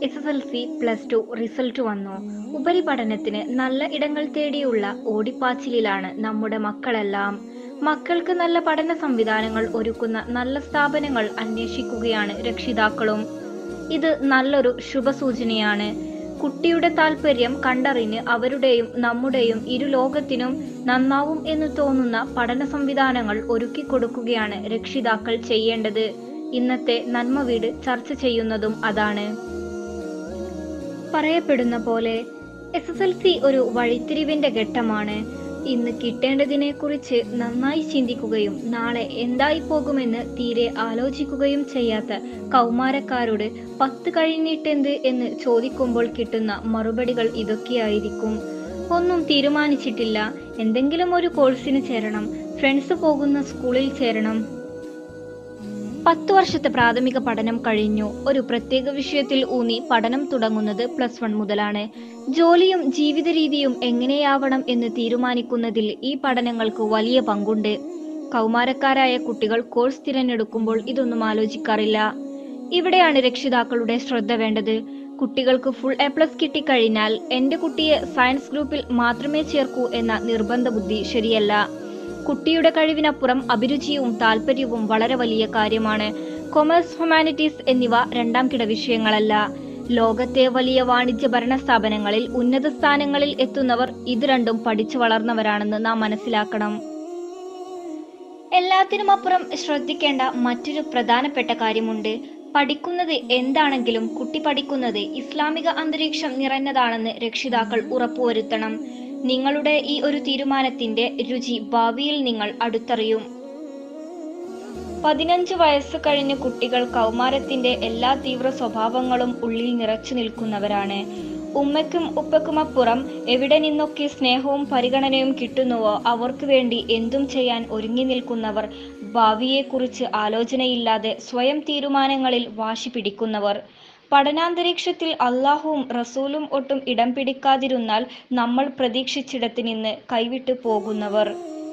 S S L C plus two result വന്നു ഉപരിപഠനത്തിന് നല്ല ഇടങ്ങൾ തേടിയുള്ള ഓടിപ്പാച്ചിലിലാണ് നമ്മുടെ മക്കളെല്ലാം മക്കൾക്ക് നല്ല പഠന സംവിധാനങ്ങൾ ഒരുക്കുന്ന നല്ല സ്ഥാപനങ്ങൾ അന്വേഷിക്കുകയാണ് രക്ഷിതാക്കളും ഇത് നല്ലൊരു ശുഭസൂചനയാണ് കുട്ടിയുടെ താല്പര്യം കണ്ടറിഞ്ഞ് അവരുടെയും നമ്മുടെയും ഇരു ലോകത്തിനും നന്നാവും എന്ന് തോന്നുന്ന പഠന സംവിധാനങ്ങൾ ഒരുക്കി കൊടുക്കുകയാണ് രക്ഷിതാക്കൾ ചെയ്യേണ്ടത് ഇന്നത്തെ നന്മ വീട് ചർച്ച ചെയ്യുന്നതും അതാണ് പറയപ്പെടുന്ന പോലെ എസ് എസ് എൽ സി ഒരു വഴിത്തിരിവിന്റെ ഘട്ടമാണ് ഇന്ന് കിട്ടേണ്ടതിനെ കുറിച്ച് നന്നായി ചിന്തിക്കുകയും നാളെ എന്തായി പോകുമെന്ന് തീരെ ആലോചിക്കുകയും ചെയ്യാത്ത കൗമാരക്കാരോട് പത്ത് കഴിഞ്ഞിട്ടെന്ത് എന്ന് ചോദിക്കുമ്പോൾ കിട്ടുന്ന മറുപടികൾ ഇതൊക്കെയായിരിക്കും ഒന്നും തീരുമാനിച്ചിട്ടില്ല എന്തെങ്കിലും ഒരു കോഴ്സിന് ചേരണം ഫ്രണ്ട്സ് പോകുന്ന സ്കൂളിൽ ചേരണം പത്തു വർഷത്തെ പ്രാഥമിക പഠനം കഴിഞ്ഞു ഒരു പ്രത്യേക വിഷയത്തിൽ ഊന്നി പഠനം തുടങ്ങുന്നത് പ്ലസ് വൺ മുതലാണ് ജോലിയും ജീവിത രീതിയും എങ്ങനെയാവണം എന്ന് തീരുമാനിക്കുന്നതിൽ ഈ പഠനങ്ങൾക്ക് വലിയ പങ്കുണ്ട് കൗമാരക്കാരായ കുട്ടികൾ കോഴ്സ് തിരഞ്ഞെടുക്കുമ്പോൾ ഇതൊന്നും ആലോചിക്കാറില്ല ഇവിടെയാണ് രക്ഷിതാക്കളുടെ ശ്രദ്ധ വേണ്ടത് കുട്ടികൾക്ക് ഫുൾ എ പ്ലസ് കിട്ടിക്കഴിഞ്ഞാൽ എന്റെ കുട്ടിയെ സയൻസ് ഗ്രൂപ്പിൽ മാത്രമേ ചേർക്കൂ എന്ന നിർബന്ധ ബുദ്ധി ശരിയല്ല കുട്ടിയുടെ കഴിവിനപ്പുറം അഭിരുചിയും താല്പര്യവും വളരെ വലിയ കാര്യമാണ് കൊമേഴ്സ് ഹ്യൂമാനിറ്റീസ് എന്നിവ രണ്ടാം കിട വിഷയങ്ങളല്ല ലോകത്തെ വലിയ വാണിജ്യ ഭരണ സ്ഥാപനങ്ങളിൽ ഉന്നത സ്ഥാനങ്ങളിൽ എത്തുന്നവർ ഇത് രണ്ടും പഠിച്ചു വളർന്നവരാണെന്ന് നാം മനസ്സിലാക്കണം എല്ലാത്തിനുമപ്പുറം ശ്രദ്ധിക്കേണ്ട മറ്റൊരു പ്രധാനപ്പെട്ട കാര്യമുണ്ട് പഠിക്കുന്നത് എന്താണെങ്കിലും കുട്ടി പഠിക്കുന്നത് ഇസ്ലാമിക അന്തരീക്ഷം നിറഞ്ഞതാണെന്ന് രക്ഷിതാക്കൾ ഉറപ്പുവരുത്തണം നിങ്ങളുടെ ഈ ഒരു തീരുമാനത്തിന്റെ രുചി ഭാവിയിൽ നിങ്ങൾ അടുത്തറിയും പതിനഞ്ച് വയസ്സ് കഴിഞ്ഞ കുട്ടികൾ കൗമാരത്തിന്റെ എല്ലാ തീവ്ര സ്വഭാവങ്ങളും ഉള്ളിൽ നിറച്ചു നിൽക്കുന്നവരാണ് ഉമ്മയ്ക്കും ഉപ്പയ്ക്കുമപ്പുറം എവിടെ നിന്നൊക്കെ സ്നേഹവും പരിഗണനയും കിട്ടുന്നുവോ അവർക്ക് വേണ്ടി എന്തും ചെയ്യാൻ ഒരുങ്ങി നിൽക്കുന്നവർ ഭാവിയെക്കുറിച്ച് ആലോചനയില്ലാതെ സ്വയം തീരുമാനങ്ങളിൽ വാശി പിടിക്കുന്നവർ പഠനാന്തരീക്ഷത്തിൽ അള്ളാഹുവും റസൂലും ഒട്ടും ഇടം പിടിക്കാതിരുന്നാൽ നമ്മൾ പ്രതീക്ഷിച്ചിടത്ത് നിന്ന് കൈവിട്ടു പോകുന്നവർ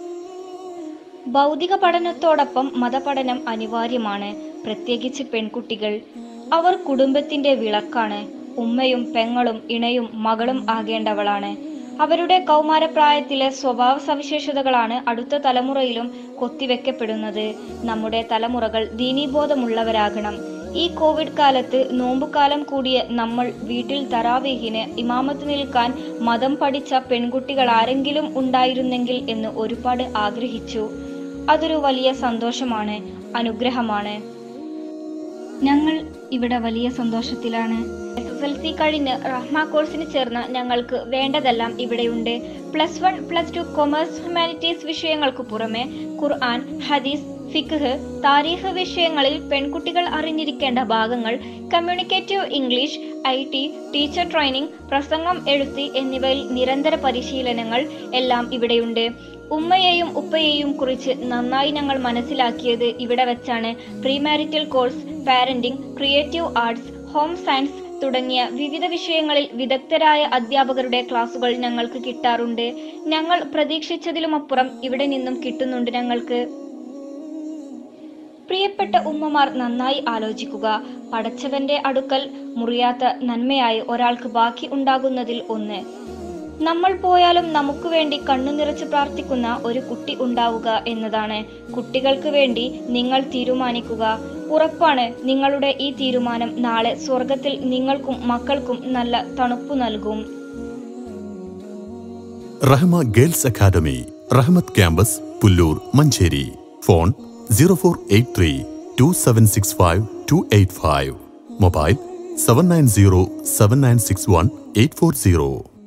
ഭൗതിക പഠനത്തോടൊപ്പം മതപഠനം അനിവാര്യമാണ് പ്രത്യേകിച്ച് പെൺകുട്ടികൾ അവർ കുടുംബത്തിന്റെ വിളക്കാണ് ഉമ്മയും പെങ്ങളും ഇണയും മകളും ആകേണ്ടവളാണ് അവരുടെ കൗമാരപ്രായത്തിലെ സ്വഭാവ സവിശേഷതകളാണ് അടുത്ത തലമുറയിലും കൊത്തിവെക്കപ്പെടുന്നത് നമ്മുടെ തലമുറകൾ ദീനീബോധമുള്ളവരാകണം ഈ കോവിഡ് കാലത്ത് നോമ്പുകാലം കൂടിയ നമ്മൾ വീട്ടിൽ തറാവീഹിന് ഇമാമത്ത് നിൽക്കാൻ മതം പഠിച്ച പെൺകുട്ടികൾ ആരെങ്കിലും ഉണ്ടായിരുന്നെങ്കിൽ എന്ന് ഒരുപാട് ആഗ്രഹിച്ചു അതൊരു വലിയ സന്തോഷമാണ് അനുഗ്രഹമാണ് ഞങ്ങൾ ഇവിടെ വലിയ സന്തോഷത്തിലാണ് എസ് എസ് എൽ സി കഴിഞ്ഞ് റഹ്മ കോഴ്സിന് ചേർന്ന ഞങ്ങൾക്ക് വേണ്ടതെല്ലാം ഇവിടെയുണ്ട് plus one plus two commerce humanities വിഷയങ്ങൾക്ക് പുറമെ ഖുർആൻ ഹദീസ് ഫിഖ് താരീഖ് വിഷയങ്ങളിൽ പെൺകുട്ടികൾ അറിഞ്ഞിരിക്കേണ്ട ഭാഗങ്ങൾ communicative English I T teacher training പ്രസംഗം എഴുത്ത് എന്നിവയിൽ നിരന്തര പരിശീലനങ്ങൾ എല്ലാം ഇവിടെയുണ്ട് ഉമ്മയെയും ഉപ്പയെയും കുറിച്ച് നന്നായി ഞങ്ങൾ മനസ്സിലാക്കിയത് ഇവിടെ വെച്ചാണ് premarital course parenting creative arts home science തുടങ്ങിയ വിവിധ വിഷയങ്ങളിൽ വിദഗ്ധരായ അധ്യാപകരുടെ ക്ലാസുകൾ ഞങ്ങൾക്ക് കിട്ടാറുണ്ട് ഞങ്ങൾ പ്രതീക്ഷിച്ചതിലുമപ്പുറം ഇവിടെ നിന്നും കിട്ടുന്നുണ്ട് ഞങ്ങൾക്ക് പ്രിയപ്പെട്ട ഉമ്മമാർ നന്നായി ആലോചിക്കുക പടച്ചവന്റെ അടുക്കൽ മുറിയാത്ത നന്മയായി ഒരാൾക്ക് ബാക്കി ഉണ്ടാകുന്നതിൽ ഒന്ന് നമ്മൾ പോയാലും നമുക്ക് വേണ്ടി കണ്ണു നിറച്ച് പ്രാർത്ഥിക്കുന്ന ഒരു കുട്ടി ഉണ്ടാവുക എന്നതാണ് കുട്ടികൾക്ക് വേണ്ടി നിങ്ങൾ തീരുമാനിക്കുക ഉറപ്പാണ് നിങ്ങളുടെ ഈ തീരുമാനം നാളെ സ്വർഗത്തിൽ നിങ്ങൾക്കും മക്കൾക്കും നല്ല തണുപ്പു നൽകും Rahma girls academy Rahmath campus Pullur Manjeri phone zero four eight three two seven six five two eight five mobile seven nine zero seven nine six one eight four zero